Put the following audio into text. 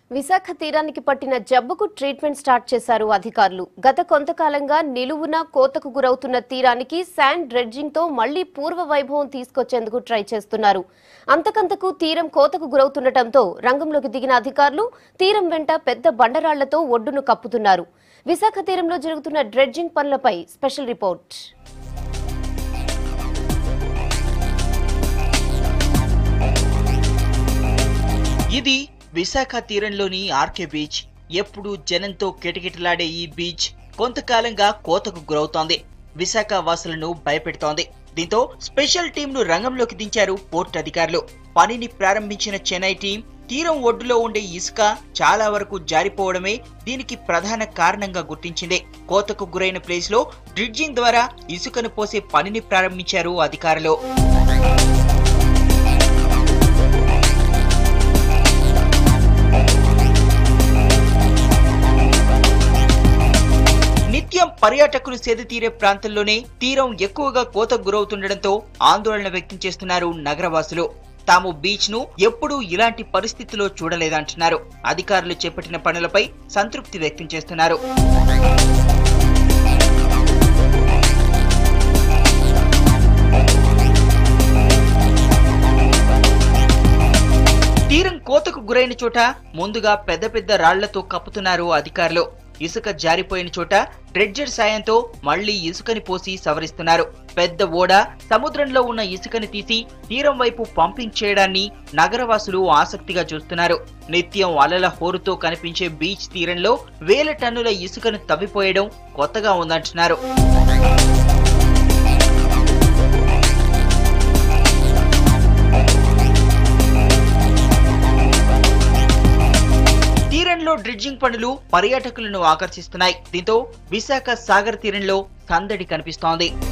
విశాఖ తీరానికి పట్టిన జబ్బుకు treatment start చేశారు అధికారులు గత కొంతకాలంగా నిలువున కోతకు గురవుతున్న తీరానికి శాండ్ డ్రెడ్జింగ్ తో మళ్లీ పూర్వ వైభవం తీసుకొచ్చేందుకు ట్రై చేస్తున్నారు అంతకంతకు తీరం కోతకు గురవుతుండటంతో రంగంలోకి దిగిన అధికారులు తీరం వెంట పెద్ద బండరాళ్లతో ఒడ్డును కప్పుతున్నారు విశాఖ తీరంలో జరుగుతున్న డ్రెడ్జింగ్ పనులపై స్పెషల్ రిపోర్ట్ ఇది విశాఖ తీరంలోని ఆర్కే బీచ్ ఎప్పుడు జనంతో కిటకిటలాడే ఈ బీచ్ కొంతకాలంగా కోతకు గురవుతోంది విశాఖ వాసులను భయపెడుతోంది దీంతో స్పెషల్ టీంను రంగంలోకి దించారు పోర్ట్ అధికారులు పనిని ప్రారంభించిన చెన్నై టీం తీరం ఒడ్డులో ఉండే ఇసుక చాలా వరకు జారిపోవడమే దీనికి ప్రధాన కారణంగా గుర్తించింది కోతకు గురైన ప్లేస్ లో డ్రిడ్జింగ్ ద్వారా ఇసుకను పోసే పనిని ప్రారంభించారు అధికారులు నిత్యం పర్యాటకులు సేద తీరే ప్రాంతంలోనే తీరం ఎక్కువగా కోతకు గురవుతుండటంతో ఆందోళన వ్యక్తం చేస్తున్నారు నగరవాసులు తాము బీచ్ ను ఎప్పుడూ ఇలాంటి పరిస్థితిలో చూడలేదంటున్నారు అధికారులు చేపట్టిన పనులపై సంతృప్తి వ్యక్తం చేస్తున్నారు తీరం కోతకు గురైన చోట ముందుగా పెద్ద పెద్ద రాళ్లతో కప్పుతున్నారు అధికారులు ఇసుక జారిపోయిన చోట డ్రెడ్జర్ సాయంతో మళ్లీ ఇసుకని పోసి సవరిస్తున్నారు పెద్ద ఓడ సముద్రంలో ఉన్న ఇసుకని తీసి తీరం వైపు పంపింగ్ చేయడాన్ని నగరవాసులు ఆసక్తిగా చూస్తున్నారు నిత్యం అలల హోరుతో కనిపించే బీచ్ తీరంలో వేల టన్నుల ఇసుకను తవ్విపోయడం కొత్తగా ఉందంటున్నారు తీరంలో డ్రిడ్జింగ్ పనులు పర్యాటకులను ఆకర్షిస్తున్నాయి దీంతో విశాఖ సాగర్ తీరంలో సందడి కనిపిస్తోంది